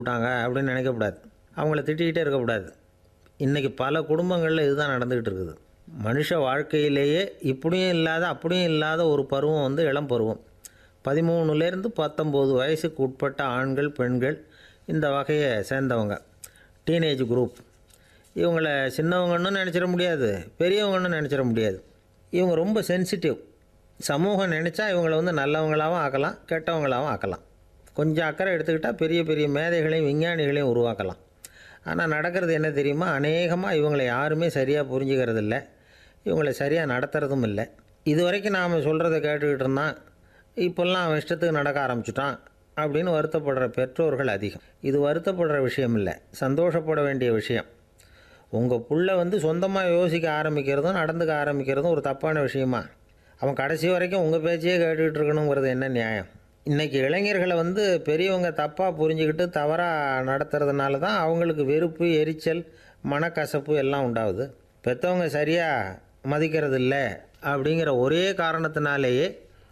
விட்டாங்க அப்படின்னு நினைக்கக்கூடாது அவங்கள திட்டிக்கிட்டே இருக்கக்கூடாது இன்றைக்கி பல குடும்பங்களில் இதுதான் நடந்துக்கிட்டு இருக்குது மனுஷ வாழ்க்கையிலேயே இப்படியும் இல்லாத அப்படியும் இல்லாத ஒரு பருவம் வந்து இளம் பருவம் பதிமூணுலேருந்து பத்தொம்போது வயசுக்கு உட்பட்ட ஆண்கள் பெண்கள் இந்த வகையை சேர்ந்தவங்க டீனேஜ் குரூப் இவங்களை சின்னவங்கன்னு நினச்சிட முடியாது பெரியவங்கன்னு நினச்சிட முடியாது இவங்க ரொம்ப சென்சிட்டிவ் சமூகம் நினச்சா இவங்களை வந்து நல்லவங்களாகவும் ஆக்கலாம் கெட்டவங்களாகவும் ஆக்கலாம் கொஞ்சம் அக்கறை எடுத்துக்கிட்டால் பெரிய பெரிய மேதைகளையும் விஞ்ஞானிகளையும் உருவாக்கலாம் ஆனால் நடக்கிறது என்ன தெரியுமா அநேகமாக இவங்களை யாருமே சரியாக புரிஞ்சுக்கிறது இல்லை இவங்களை சரியாக நடத்துறதும் இல்லை இது வரைக்கும் நாம் சொல்கிறத கேட்டுக்கிட்டு இருந்தான் இப்போல்லாம் அவன் இஷ்டத்துக்கு நடக்க ஆரம்பிச்சிட்டான் அப்படின்னு வருத்தப்படுற பெற்றோர்கள் அதிகம் இது வருத்தப்படுற விஷயம் இல்லை சந்தோஷப்பட வேண்டிய விஷயம் உங்கள் புள்ள வந்து சொந்தமாக யோசிக்க ஆரம்பிக்கிறதும் நடந்துக்க ஆரம்பிக்கிறதும் ஒரு தப்பான விஷயமா அவன் கடைசி வரைக்கும் உங்கள் பேச்சையே கேட்டுக்கிட்டு இருக்கணுங்கிறது என்ன நியாயம் இன்றைக்கி இளைஞர்களை வந்து பெரியவங்க தப்பாக புரிஞ்சுக்கிட்டு தவறாக நடத்துறதுனால தான் அவங்களுக்கு வெறுப்பு எரிச்சல் மனக்கசப்பு எல்லாம் உண்டாகுது பெற்றவங்க சரியாக மதிக்கிறது இல்லை அப்படிங்கிற ஒரே காரணத்தினாலேயே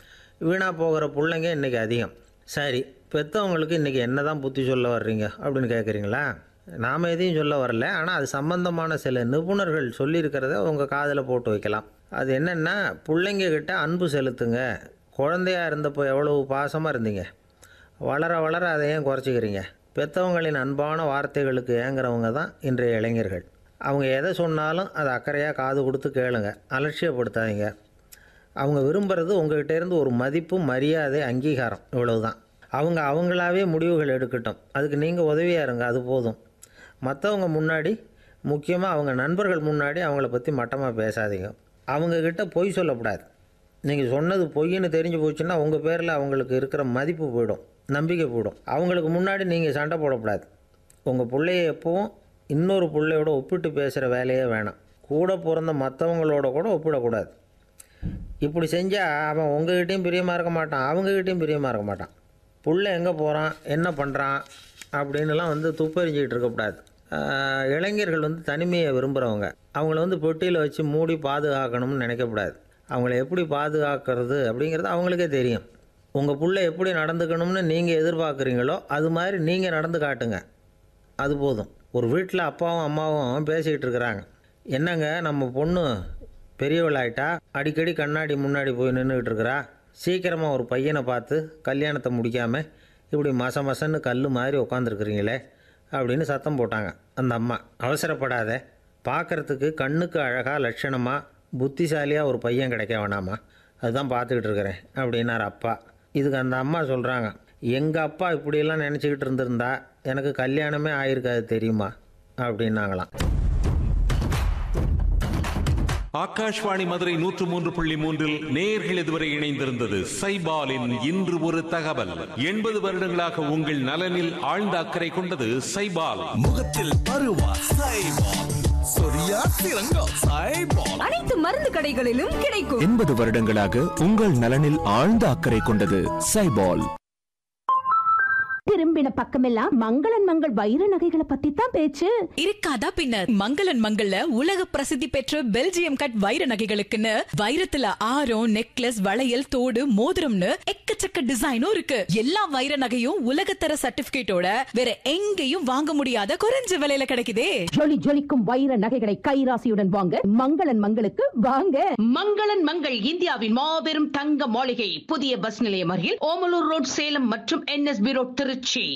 வீணாக போகிற பிள்ளைங்க இன்றைக்கி அதிகம் சரி பெற்றவங்களுக்கு இன்றைக்கி என்ன தான் புத்தி சொல்ல வர்றீங்க அப்படின்னு கேட்குறீங்களா நாம் எதையும் சொல்ல வரல ஆனால் அது சம்பந்தமான சில நிபுணர்கள் சொல்லியிருக்கிறத உங்கள் காதில் போட்டு வைக்கலாம் அது என்னென்னா பிள்ளைங்க கிட்ட அன்பு செலுத்துங்க குழந்தையா இருந்தப்போ எவ்வளவு பாசமாக இருந்தீங்க வளர வளர அதை ஏன் குறைச்சிக்கிறீங்க பெற்றவங்களின் அன்பான வார்த்தைகளுக்கு ஏங்குறவங்க தான் இன்றைய இளைஞர்கள் அவங்க எதை சொன்னாலும் அதை அக்கறையாக காது கொடுத்து கேளுங்க அலட்சியப்படுத்தாதீங்க அவங்க விரும்புகிறது உங்ககிட்ட இருந்து ஒரு மதிப்பு மரியாதை அங்கீகாரம் இவ்வளவுதான் அவங்க அவங்களாவே முடிவுகள் எடுக்கட்டும் அதுக்கு நீங்கள் உதவியாக இருங்க அது போதும் மற்றவங்க முன்னாடி முக்கியமாக அவங்க நண்பர்கள் முன்னாடி அவங்கள பற்றி மட்டமாக பேசாதீங்க அவங்கக்கிட்ட பொய் சொல்லக்கூடாது நீங்கள் சொன்னது பொய்ன்னு தெரிஞ்சு போச்சுன்னா உங்கள் பேரில் அவங்களுக்கு இருக்கிற மதிப்பு போயிடும் நம்பிக்கை போயிடும் அவங்களுக்கு முன்னாடி நீங்கள் சண்டை போடக்கூடாது உங்கள் பிள்ளைய எப்பவும் இன்னொரு பிள்ளையோட ஒப்பிட்டு பேசுகிற வேலையே வேணாம் கூட பிறந்த மற்றவங்களோட கூட ஒப்பிடக்கூடாது இப்படி செஞ்சால் அவன் உங்ககிட்டயும் பிரியமாக இருக்க மாட்டான் அவங்ககிட்டயும் பிரியமாக இருக்க மாட்டான் புள்ள எங்கே போகிறான் என்ன பண்ணுறான் அப்படின்னுலாம் வந்து துப்பறிஞ்சிக்கிட்டு இருக்கக்கூடாது ஆஹ் இளைஞர்கள் வந்து தனிமையை விரும்புகிறவங்க அவங்கள வந்து பொட்டியில் வச்சு மூடி பாதுகாக்கணும்னு நினைக்கக்கூடாது அவங்கள எப்படி பாதுகாக்கிறது அப்படிங்கிறது அவங்களுக்கே தெரியும் உங்கள் புள்ள எப்படி நடந்துக்கணும்னு நீங்கள் எதிர்பார்க்குறீங்களோ அது மாதிரி நீங்கள் நடந்து காட்டுங்க அது போதும் ஒரு வீட்டில் அப்பாவும் அம்மாவும் பேசிக்கிட்டு இருக்கிறாங்க என்னங்க நம்ம பொண்ணு பெரியவளாயிட்டா அடிக்கடி கண்ணாடி முன்னாடி போய் நின்றுக்கிட்டு இருக்கிறா சீக்கிரமாக ஒரு பையனை பார்த்து கல்யாணத்தை முடிக்காமல் இப்படி மச மசன்னு கல் மாதிரி உட்காந்துருக்குறீங்களே அப்படின்னு சத்தம் போட்டாங்க அந்த அம்மா அவசரப்படாத பார்க்குறதுக்கு கண்ணுக்கு அழகாக லட்சணமாக புத்திசாலியாக ஒரு பையன் கிடைக்க வேணாமா அதுதான் பார்த்துக்கிட்டு இருக்கிறேன் அப்படின்னார் அப்பா இதுக்கு அந்த அம்மா சொல்கிறாங்க எங்கள் அப்பா இப்படியெல்லாம் நினச்சிக்கிட்டு இருந்திருந்தா எனக்கு கல்யாணமே ஆயிருக்காது தெரியுமா அப்படின்னாங்களாம் ஆகாஷ்வாணி மதுரை நூற்று மூன்று புள்ளி மூன்றில் நேர்கள் இதுவரை இணைந்திருந்தது சைபாலின் இன்று ஒரு தகவல் எண்பது வருடங்களாக உங்கள் நலனில் ஆழ்ந்த அக்கறை கொண்டது சைபால் முகத்தில் பருவா சைபால் சொரியா சிறங்கோ சைபால் அனைத்து மருந்து கடைகளிலும் கிடைக்கும் எண்பது வருடங்களாக உங்கள் நலனில் ஆழ்ந்த அக்கறை கொண்டது சைபால் திரும்பின பக்கமெல்லாம் மங்களன் மங்கள் வைர நகைகளை பத்தி தான் பேச்சு இருக்காதா பின்ன மங்களன் மங்கள்ல உலக பிரசித்தி பெற்ற பெல்ஜியம் கட் வைர நகைகளுக்குன்னு வைரத்துல ஆரம் நெக்லஸ் வளையல் தோடு மோதிரம்னு எக்கச்சக்க டிசைனும் இருக்கு எல்லா வைர நகையும் உலகத்தர சர்டிபிகேட்டோட வேற எங்கேயும் வாங்க முடியாத குறைஞ்ச விலையில கிடைக்குதே ஜொலி ஜொலிக்கும் வைர நகைகளை கைராசியுடன் வாங்க மங்களன் மங்களுக்கு வாங்க மங்களன் மங்கள் இந்தியாவின் மாபெரும் தங்க மாளிகை புதிய பஸ் நிலையம் அருகில் ஓமலூர் ரோட் சேலம் மற்றும் என்எஸ்பி ரோட் திருச்சி